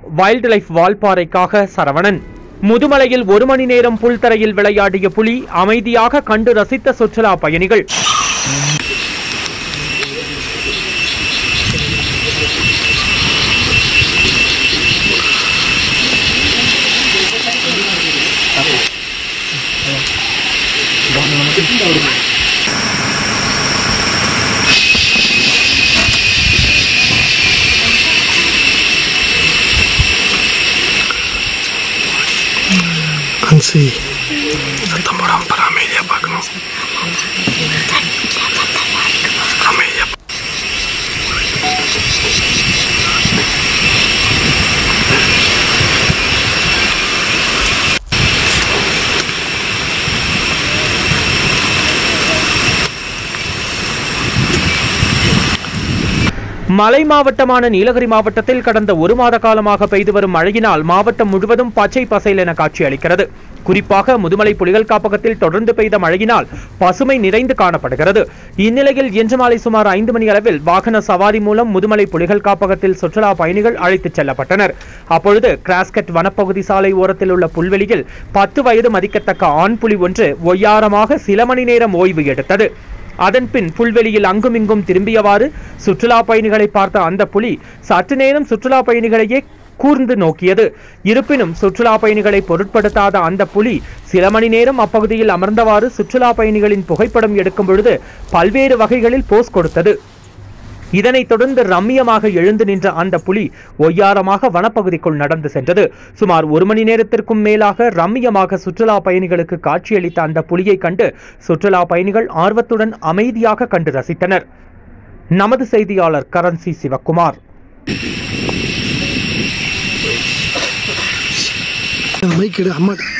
wild life வால்பாறைக்காக சரவணன் முதுமலையில் ஒரு மணி நேரம் புல்தரையில் விளையாடிய புலி அமைதியாக கண்டு ரசித்த சுற்றுலா பயணிகள் அன்சி சத்தம் போடாம பாரு அமைதியா பார்க்கணும் அமைதியா மலை மாவட்டமான நீலகிரி மாவட்டத்தில் கடந்த ஒரு மாத காலமாக பெய்து வரும் மழையினால் மாவட்டம் முழுவதும் பச்சை பசைல் என காட்சியளிக்கிறது குறிப்பாக முதுமலை புலிகள் காப்பகத்தில் தொடர்ந்து பெய்த மழையினால் பசுமை நிறைந்து காணப்படுகிறது இந்நிலையில் இன்று மாலை சுமார் ஐந்து மணி அளவில் வாகன சவாரி மூலம் முதுமலை புலிகள் காப்பகத்தில் சுற்றுலா பயணிகள் அழைத்துச் செல்லப்பட்டனர் அப்பொழுது கிராஸ்கட் வனப்பகுதி சாலை ஓரத்தில் உள்ள புல்வெளியில் பத்து வயது மதிக்கத்தக்க ஆண் புலி ஒன்று ஒய்யாரமாக சில மணி நேரம் ஓய்வு எடுத்தது அதன்பின் புல்வெளியில் அங்குமிங்கும் திரும்பியவாறு சுற்றுலா பயணிகளை பார்த்த அந்த புலி சற்று நேரம் சுற்றுலா பயணிகளையே கூர்ந்து நோக்கியது இருப்பினும் சுற்றுலா பயணிகளை பொருட்படுத்தாத அந்த புலி சில மணி நேரம் அப்பகுதியில் அமர்ந்தவாறு சுற்றுலா பயணிகளின் புகைப்படம் எடுக்கும் பொழுது பல்வேறு வகைகளில் போஸ் கொடுத்தது இதனைத் தொடர்ந்து ரம்மியமாக எழுந்து நின்ற அந்த புலி ஒய்யாரமாக வனப்பகுதிக்குள் நடந்து சென்றது சுமார் ஒரு மணி நேரத்திற்கும் மேலாக ரம்மியமாக சுற்றுலா பயணிகளுக்கு காட்சியளித்த அந்த புலியை கண்டு சுற்றுலா பயணிகள் ஆர்வத்துடன் அமைதியாக கண்டு ரசித்தனர் நமது செய்தியாளர் கரன்சி சிவக்குமார் மைக் எடு அம்மா